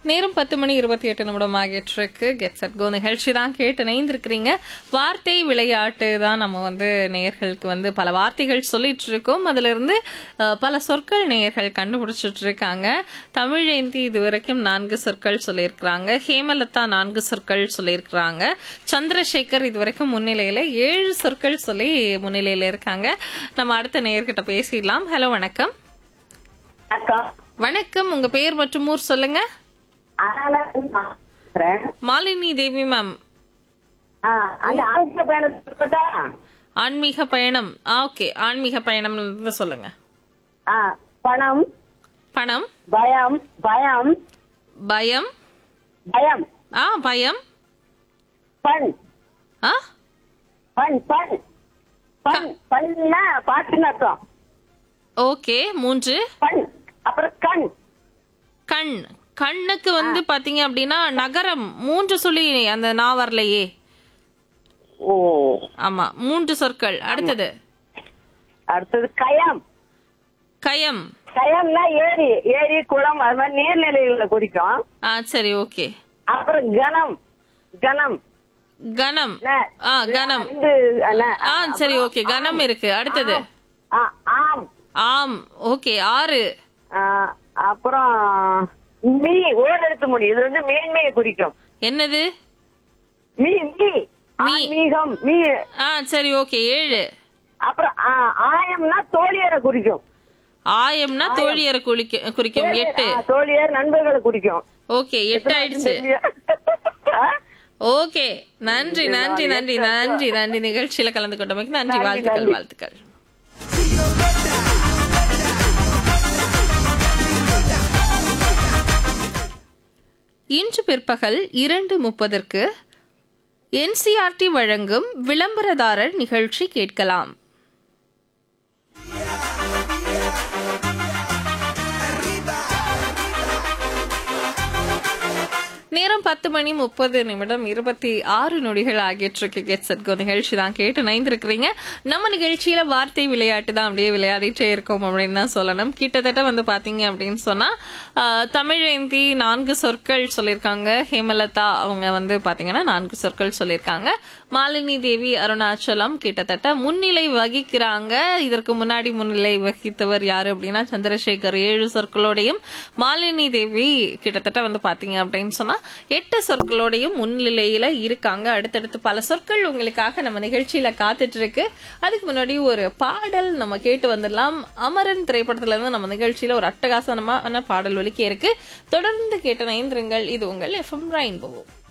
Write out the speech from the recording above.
நேரம் பத்து மணி இருபத்தி எட்டு நிமிடம் ஆகிட்டு கெட் செட் கோ நிகழ்ச்சி தான் கேட்டு இணைந்திருக்கிறீங்க வார்த்தை விளையாட்டு தான் நம்ம வந்து நேயர்களுக்கு வந்து பல வார்த்தைகள் சொல்லிட்டு இருக்கோம் அதுல இருந்து அஹ், பல சொற்கள் நேயர்கள் கண்டுபிடிச்சிட்டு இருக்காங்க தமிழேந்தி இது வரைக்கும் நான்கு சொற்கள் சொல்லியிருக்கிறாங்க ஹேமலதா நான்கு சொற்கள் சொல்லியிருக்கிறாங்க சந்திரசேகர் இது வரைக்கும் முன்னிலையில ஏழு சொற்கள் சொல்லி முன்னிலையில இருக்காங்க நம்ம அடுத்த நேயர்கிட்ட பேசிடலாம் ஹலோ வணக்கம் அக்கா வணக்கம் உங்க பெயர் மற்றும் ஊர் சொல்லுங்க அதனால நான் பேசுறேன். மாலினி தேவி மேம் ஆ, அந்த ஆங்கில பயணத்தை சொல்லட்டா? ஆன்மீக பயணம் ஓகே ஆன்மீக பயணம் சொல்லுங்க ஆ, பணம் பணம் பயம் பயம் பயம் பயம் ஆ பயம் பண் ஆ பண் பண் பண் பண்ணா பாட்டுன்னு அர்த்தம் ஓகே மூன்று பண் அப்புறம் கண் கண் கண்ணுக்கு வந்து பாத்தீங்க அப்படின்னா நகரம் மூன்று சொல்லி அந்த நான் வரலையே ஓ ஆமா மூன்று சொற்கள் அடுத்தது அடுத்தது கயம் கயம் கயம்னா ஏரி ஏரி குளம் அது மாதிரி நீர்நிலைகளை குறிக்கும் ஆ சரி ஓகே அப்புறம் கணம் கணம் கணம் என்ன? ஆ கணம் இது என்ன? ஆ சரி ஓகே கணம் இருக்கு அடுத்தது ஆ, ஆம் ஆம் ஓகே ஆறு ஆ, அப்புறம் மீ ஓர் எழுத்து முடி இது வந்து மேன்மையை குறிக்கும் என்னது மீ மீ மீ. ஆன்மீகம் மீ ஆ சரி ஓகே ஏழு அப்புறம் ஆ, ஆயம்னா தோழியரை குறிக்கும் ஆயம்னா தோழியரை குளிக்க குறிக்கும் எட்டு ஆ, தோழியர் நண்பர்களை குறிக்கும் ஓகே எட்டு ஆயிடுச்சு ஆ? ஓகே நன்றி நன்றி நன்றி நன்றி நன்றி நிகழ்ச்சியில கலந்து கொண்டமைக்கு நன்றி வாழ்த்துக்கள் வாழ்த்துக்கள் இன்று பிற்பகல் இரண்டு முப்பதற்கு என்சிஆர்டி வழங்கும் விளம்பரதாரர் நிகழ்ச்சி கேட்கலாம் நேரம் பத்து மணி முப்பது நிமிடம் இருபத்தி ஆறு நொடிகள் ஆகிட்டு இருக்கு கெட் செட் கோ நிகழ்ச்சி தான் கேட்டு நைந்திருக்கிறீங்க நம்ம நிகழ்ச்சியில வார்த்தை விளையாட்டு தான் அப்படியே விளையாடிட்டே இருக்கோம் அப்படின்னு தான் சொல்லணும் கிட்டத்தட்ட வந்து பாத்தீங்க அப்படின்னு சொன்னா ஆஹ், தமிழேந்தி நான்கு சொற்கள் சொல்லியிருக்காங்க ஹேமலதா அவங்க வந்து பாத்தீங்கன்னா நான்கு சொற்கள் சொல்லியிருக்காங்க மாலினி தேவி அருணாச்சலம் கிட்டத்தட்ட முன்னிலை வகிக்கிறாங்க இதற்கு முன்னாடி முன்னிலை வகித்தவர் யாரு அப்படின்னா சந்திரசேகர் ஏழு சொற்களோடையும் மாலினி தேவி கிட்டத்தட்ட வந்து பாத்தீங்க அப்படின்னு சொன்னா எட்டு சொற்களோடையும் முன்னிலையில இருக்காங்க அடுத்தடுத்து பல சொற்கள் உங்களுக்காக நம்ம நிகழ்ச்சியில காத்துட்டு இருக்கு அதுக்கு முன்னாடி ஒரு பாடல் நம்ம கேட்டு வந்துடலாம் அமரன் திரைப்படத்துல இருந்து நம்ம நிகழ்ச்சியில ஒரு அட்டகாசனமான பாடல் ஒலிக்க இருக்கு தொடர்ந்து கேட்ட நயந்திரங்கள் இது உங்கள் எஃப்எம் ரெயின்போ